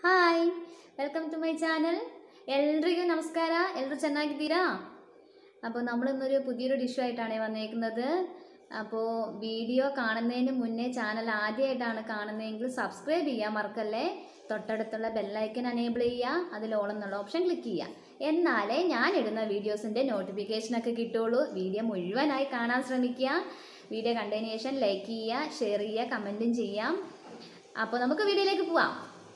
hi welcome to my channel എല്ലರಿಗೂ നമസ്കാര എല്ലാവരും ಚೆನ್ನಾಗಿದ್ದೀರಾ അപ്പോൾ നമ്മളിന്നൊരു പുതിയൊരു ഡിഷുമായിട്ടാണ് വന്നേക്കുന്നത് അപ്പോൾ വീഡിയോ കാണുന്നതിന് മുന്നേ ചാനൽ ആദ്യമായിട്ടാണ് കാണുന്നതെങ്കിൽ സബ്സ്ക്രൈബ് ചെയ്യാൻ മറക്കല്ലേ തൊട്ടടുത്തുള്ള ബെല്ലൈക്കൻ അനേബിൾ ചെയ്യുക അതിൽ ഓൾ എന്നുള്ള ഓപ്ഷൻ ക്ലിക്ക് ചെയ്യുക എന്നാലേ ഞാൻ ഇടുന്ന വീഡിയോസിൻ്റെ നോട്ടിഫിക്കേഷനൊക്കെ കിട്ടുള്ളൂ വീഡിയോ മുഴുവനായി കാണാൻ ശ്രമിക്കുക വീഡിയോ കണ്ടതിന് ശേഷം ലൈക്ക് ചെയ്യുക ഷെയർ ചെയ്യുക കമൻറ്റും ചെയ്യാം അപ്പോൾ നമുക്ക് വീഡിയോയിലേക്ക് പോവാം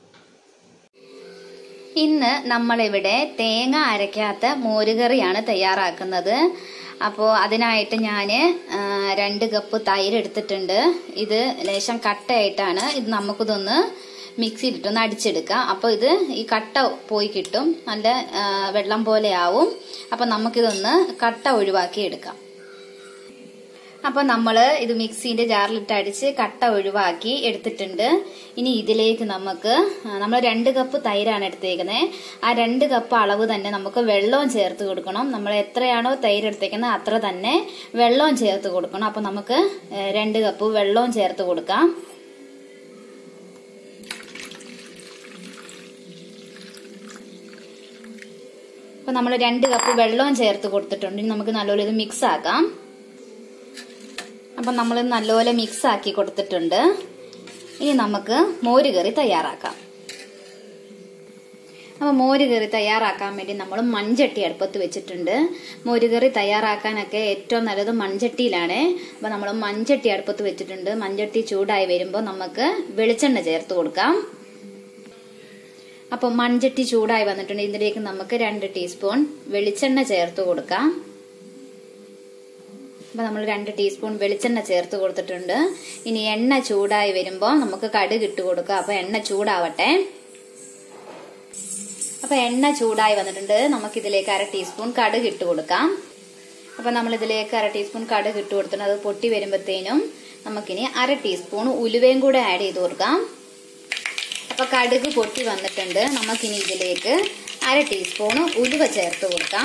ഇന്ന് നമ്മളിവിടെ തേങ്ങ അരയ്ക്കാത്ത മോരുകറിയാണ് തയ്യാറാക്കുന്നത് അപ്പോൾ അതിനായിട്ട് ഞാൻ രണ്ട് കപ്പ് തൈര് എടുത്തിട്ടുണ്ട് ഇത് ലേശം കട്ടയായിട്ടാണ് ഇത് നമുക്കിതൊന്ന് മിക്സിയിലിട്ടൊന്ന് അടിച്ചെടുക്കാം അപ്പോൾ ഇത് ഈ കട്ട പോയി കിട്ടും നല്ല ആ, വെള്ളം പോലെ ആവും അപ്പോൾ നമുക്കിതൊന്ന് കട്ട ഒഴിവാക്കി എടുക്കാം അപ്പോൾ നമ്മൾ ഇത് മിക്സീൻ്റെ ജാറിലിട്ട് അടിച്ച് കട്ട ഒഴിവാക്കി എടുത്തിട്ടുണ്ട് ഇനി ഇതിലേക്ക് നമുക്ക് നമ്മൾ രണ്ട് കപ്പ് തൈരാണ് എടുത്തേക്കുന്നത് ആ രണ്ട് കപ്പ് അളവ് തന്നെ നമുക്ക് വെള്ളവും ചേർത്ത് കൊടുക്കണം നമ്മൾ എത്രയാണോ തൈര് എടുത്തേക്കുന്നത് അത്ര തന്നെ വെള്ളവും ചേർത്ത് കൊടുക്കണം അപ്പോൾ നമുക്ക് ഏഹ്, രണ്ട് കപ്പ് വെള്ളവും ചേർത്ത് കൊടുക്കാം അപ്പോൾ നമ്മൾ രണ്ട് കപ്പ് വെള്ളവും ചേർത്ത് കൊടുത്തിട്ടുണ്ട് ഇനി നമുക്ക് നല്ലപോലെ ഇത് മിക്സ് ആക്കാം അപ്പം നമ്മൾ നല്ലപോലെ മിക്സ് ആക്കി കൊടുത്തിട്ടുണ്ട് ഇനി നമുക്ക് മോര് കറി തയ്യാറാക്കാം അപ്പോൾ മോര് കറി തയ്യാറാക്കാൻ വേണ്ടി നമ്മൾ മൺചട്ടി അടുപ്പത്ത് വെച്ചിട്ടുണ്ട് മോര് കറി തയ്യാറാക്കാനൊക്കെ ഏറ്റവും നല്ലത് മൺചട്ടിയിലാണ് അപ്പോൾ നമ്മൾ മൺചട്ടി അടുപ്പത്ത് വെച്ചിട്ടുണ്ട് മൺചട്ടി ചൂടായി വരുമ്പോൾ നമുക്ക് വെളിച്ചെണ്ണ ചേർത്ത് കൊടുക്കാം അപ്പോൾ മൺചട്ടി ചൂടായി വന്നിട്ടുണ്ട് ഇതിലേക്ക് നമുക്ക് രണ്ട് ടീസ്പൂൺ വെളിച്ചെണ്ണ ചേർത്ത് കൊടുക്കാം അപ്പോൾ നമ്മൾ രണ്ട് ടീസ്പൂൺ വെളിച്ചെണ്ണ ചേർത്ത് കൊടുത്തിട്ടുണ്ട് ഇനി എണ്ണ ചൂടായി വരുമ്പോൾ നമുക്ക് കടുക് ഇട്ട് കൊടുക്കുക അപ്പോൾ എണ്ണ ചൂടാവട്ടെ അപ്പോൾ എണ്ണ ചൂടായി വന്നിട്ടുണ്ട് നമുക്ക് ഇതിലേക്ക് അര ടീസ്പൂൺ കടുക് ഇട്ട് കൊടുക്കാം അപ്പോൾ നമ്മൾ ഇതിലേക്ക് അര ടീസ്പൂൺ കടുക് ഇട്ട് കൊടുത്തിട്ടുണ്ട് അത് പൊട്ടി വരുമ്പോഴത്തേനും നമുക്കിനി അര ടീസ്പൂൺ ഉലുവയും കൂടെ ആഡ് ചെയ്ത് കൊടുക്കാം അപ്പോൾ കടുക് പൊട്ടി വന്നിട്ടുണ്ട് നമുക്കിനി ഇതിലേക്ക് അര ടീസ്പൂൺ ഉലുവ ചേർത്ത് കൊടുക്കാം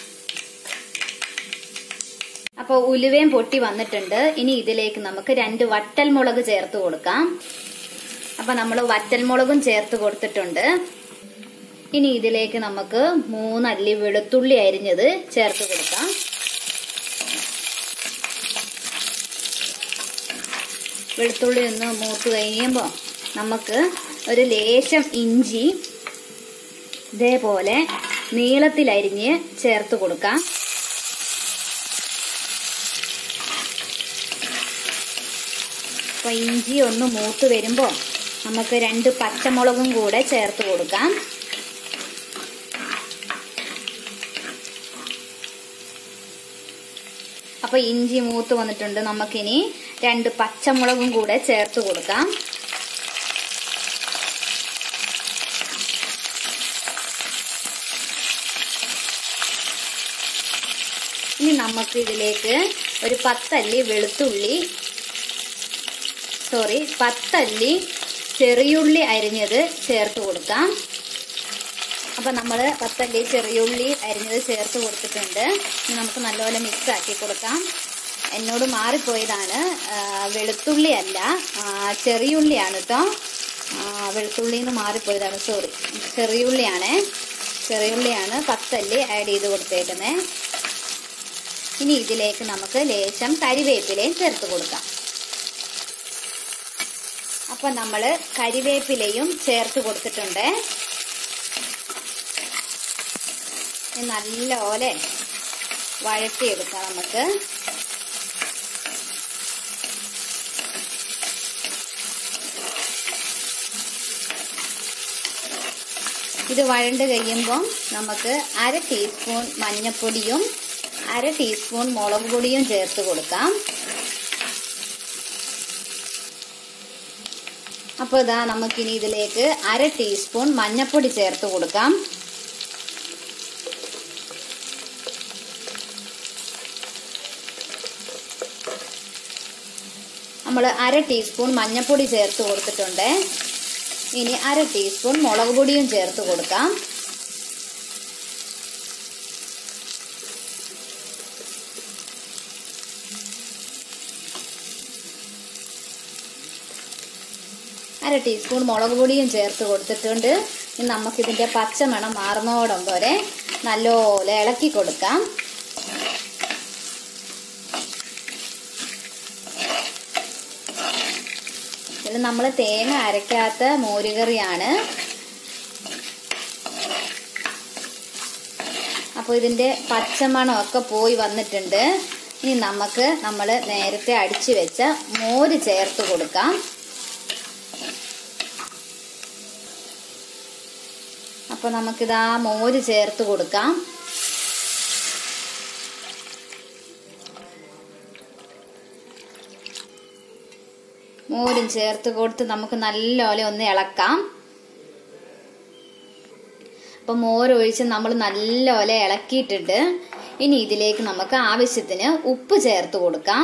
അപ്പോൾ ഉലുവയും പൊട്ടി വന്നിട്ടുണ്ട് ഇനി ഇതിലേക്ക് നമുക്ക് രണ്ട് വറ്റൽമുളക് ചേർത്ത് കൊടുക്കാം അപ്പൊ നമ്മൾ വറ്റൽമുളകും ചേർത്ത് കൊടുത്തിട്ടുണ്ട് ഇനി ഇതിലേക്ക് നമുക്ക് മൂന്നല്ലി വെളുത്തുള്ളി അരിഞ്ഞത് ചേർത്ത് കൊടുക്കാം വെളുത്തുള്ളി ഒന്ന് മൂത്ത് കഴിയുമ്പോൾ നമുക്ക് ഒരു ലേശം ഇഞ്ചി ഇതേപോലെ നീളത്തിലരിഞ്ഞ് ചേർത്ത് കൊടുക്കാം അപ്പോൾ ഇഞ്ചി ഒന്ന് മൂത്ത് വരുമ്പോൾ നമുക്ക് രണ്ട് പച്ചമുളകും കൂടെ ചേർത്ത് കൊടുക്കാം അപ്പോൾ ഇഞ്ചി മൂത്ത് വന്നിട്ടുണ്ട് നമുക്കിനി രണ്ട് പച്ചമുളകും കൂടെ ചേർത്ത് കൊടുക്കാം ഇനി നമുക്ക് ഇതിലേക്ക് ഒരു പത്തല്ലി വെളുത്തുള്ളി സോറി പത്തല്ലി ചെറിയുള്ളി അരിഞ്ഞത് ചേർത്ത് കൊടുക്കാം അപ്പം നമ്മൾ പത്തല്ലി ചെറിയുള്ളി അരിഞ്ഞത് ചേർത്ത് കൊടുത്തിട്ടുണ്ട് ഇനി നമുക്ക് നല്ലപോലെ മിക്സ് ആക്കി കൊടുക്കാം എന്നോട് മാറിപ്പോയതാണ് ആ, വെളുത്തുള്ളി അല്ല ആ, ചെറിയുള്ളിയാണ് കേട്ടോ വെളുത്തുള്ളി നിന്ന് മാറിപ്പോയതാണ് സോറി ചെറിയുള്ളിയാണ് ചെറിയുള്ളിയാണ് പത്തല്ലി ആഡ് ചെയ്ത് കൊടുത്തേക്കുന്നത് ഇനി ഇതിലേക്ക് നമുക്ക് ലേശം കരിവേപ്പിലയും ചേർത്ത് കൊടുക്കാം അപ്പൊ നമ്മൾ കരിവേപ്പിലയും ചേർത്ത് കൊടുത്തിട്ടുണ്ട് ഇനി നല്ലപോലെ വഴറ്റിയെടുക്കാം നമുക്ക് ഇത് വഴണ്ട് കഴിയുമ്പോൾ നമുക്ക് അര ടീസ്പൂൺ മഞ്ഞപ്പൊടിയും അര ടീസ്പൂൺ മുളക് പൊടിയും ചേർത്ത് കൊടുക്കാം അപ്പോൾ ഇതാ നമുക്കിനി ഇതിലേക്ക് അര ടീസ്പൂൺ മഞ്ഞപ്പൊടി ചേർത്ത് കൊടുക്കാം നമ്മൾ അര ടീസ്പൂൺ മഞ്ഞപ്പൊടി ചേർത്ത് കൊടുത്തിട്ടുണ്ട് ഇനി അര ടീസ്പൂൺ മുളക് പൊടിയും ചേർത്ത് കൊടുക്കാം അര ടീസ്പൂൺ മുളക് പൊടിയും ചേർത്ത് കൊടുത്തിട്ടുണ്ട് ഇനി നമുക്കിതിൻ്റെ പച്ചമണം മാറുന്നോടം വരെ നല്ലപോലെ ഇളക്കി കൊടുക്കാം ഇത് നമ്മൾ തേങ്ങ അരയ്ക്കാത്ത മോരുകറിയാണ് അപ്പോൾ ഇതിൻ്റെ പച്ചമണമൊക്കെ പോയി വന്നിട്ടുണ്ട് ഇനി നമുക്ക് നമ്മൾ നേരത്തെ അടിച്ചു വെച്ച മോര് ചേർത്ത് കൊടുക്കാം അപ്പോൾ നമുക്കിതാ മോര് ചേർത്ത് കൊടുക്കാം മോരും ചേർത്ത് കൊടുത്ത് നമുക്ക് നല്ലപോലെ ഒന്ന് ഇളക്കാം അപ്പൊ മോരൊഴിച്ച് നമ്മൾ നല്ലപോലെ ഇളക്കിയിട്ടുണ്ട് ഇനി ഇതിലേക്ക് നമുക്ക് ആവശ്യത്തിന് ഉപ്പ് ചേർത്ത് കൊടുക്കാം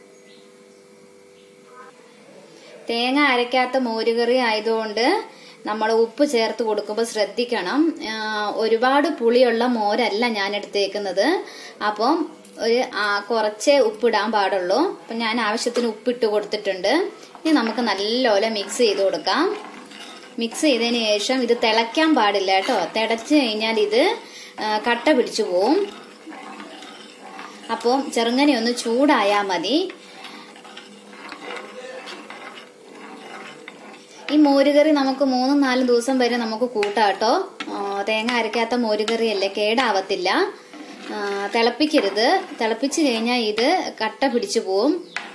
തേങ്ങ അരയ്ക്കാത്ത മോരുകറി ആയതുകൊണ്ട് നമ്മൾ ഉപ്പ് ചേർത്ത് കൊടുക്കുമ്പോൾ ശ്രദ്ധിക്കണം ആ, ഒരുപാട് പുളിയുള്ള മോരല്ല ഞാൻ എടുത്തേക്കുന്നത് അപ്പം ഒരു ആ, കുറച്ചേ ഉപ്പിടാൻ പാടുള്ളൂ അപ്പം ഞാൻ ആവശ്യത്തിന് ഉപ്പിട്ട് കൊടുത്തിട്ടുണ്ട് ഇനി നമുക്ക് നല്ലപോലെ മിക്സ് ചെയ്ത് കൊടുക്കാം മിക്സ് ചെയ്തതിന് ശേഷം ഇത് തിളയ്ക്കാൻ പാടില്ല കേട്ടോ തിളച്ച് കഴിഞ്ഞാൽ ഇത് ആ, കട്ട പിടിച്ചു പോവും അപ്പം ചെറുങ്ങനെ ഒന്ന് ചൂടായാൽ മതി ഈ മോരുകറി നമുക്ക് മൂന്നും നാലും ദിവസം വരെ നമുക്ക് കൂട്ടാം കേട്ടോ ആ, തേങ്ങ അരയ്ക്കാത്ത മോരുകറിയല്ലേ കേടാവത്തില്ല ആ, തിളപ്പിക്കരുത് തിളപ്പിച്ച് കഴിഞ്ഞാൽ ഇത് കട്ട പിടിച്ചു പോവും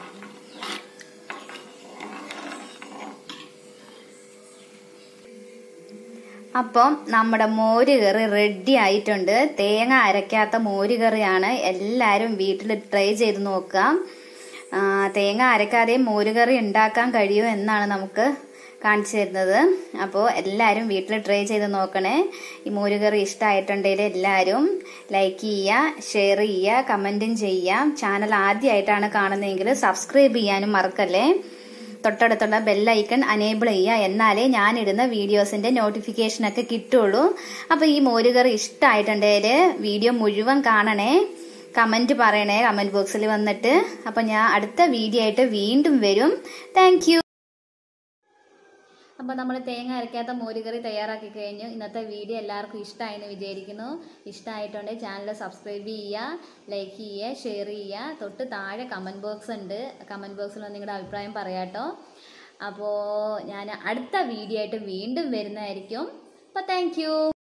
അപ്പം നമ്മുടെ മോരുകറി റെഡി ആയിട്ടുണ്ട് തേങ്ങ അരയ്ക്കാത്ത മോരുകറിയാണ് എല്ലാവരും വീട്ടിൽ ട്രൈ ചെയ്ത് നോക്കാം ആ, തേങ്ങ അരക്കാതെയും മോരുകറി ഉണ്ടാക്കാൻ കഴിയും എന്നാണ് നമുക്ക് കാണിച്ചു തരുന്നത് അപ്പോൾ എല്ലാവരും വീട്ടിൽ ട്രൈ ചെയ്ത് നോക്കണേ ഈ മോരുകറി ഇഷ്ടമായിട്ടുണ്ടെങ്കിൽ എല്ലാവരും ലൈക്ക് ചെയ്യുക ഷെയർ ചെയ്യുക കമൻറ്റും ചെയ്യാം ചാനൽ ആദ്യമായിട്ടാണ് കാണുന്നതെങ്കിൽ സബ്സ്ക്രൈബ് ചെയ്യാനും മറക്കല്ലേ തൊട്ടടുത്തുള്ള ബെല്ലൈക്കൺ അനേബിൾ ചെയ്യുക എന്നാലേ ഞാനിടുന്ന വീഡിയോസിന്റെ നോട്ടിഫിക്കേഷൻ ഒക്കെ കിട്ടുള്ളൂ അപ്പൊ ഈ മോരുകറി ഇഷ്ടമായിട്ടുണ്ടെങ്കിൽ വീഡിയോ മുഴുവൻ കാണണേ കമന്റ് പറയണേ കമന്റ് ബോക്സിൽ വന്നിട്ട് അപ്പൊ ഞാൻ അടുത്ത വീഡിയോ ആയിട്ട് വീണ്ടും വരും താങ്ക് യു അപ്പോൾ നമ്മൾ തേങ്ങ അരയ്ക്കാത്ത മോരുകറി തയ്യാറാക്കി കഴിഞ്ഞു ഇന്നത്തെ വീഡിയോ എല്ലാവർക്കും ഇഷ്ടമായെന്ന് വിചാരിക്കുന്നു ഇഷ്ടമായിട്ടുണ്ടെങ്കിൽ ചാനൽ സബ്സ്ക്രൈബ് ചെയ്യുക ലൈക്ക് ചെയ്യുക ഷെയർ ചെയ്യുക തൊട്ട് താഴെ കമൻറ്റ് ബോക്സ് ഉണ്ട് കമൻറ്റ് ബോക്സിൽ നിങ്ങളുടെ അഭിപ്രായം പറയാട്ടോ അപ്പോൾ ഞാൻ അടുത്ത വീഡിയോ ആയിട്ട് വീണ്ടും വരുന്നതായിരിക്കും അപ്പോൾ താങ്ക്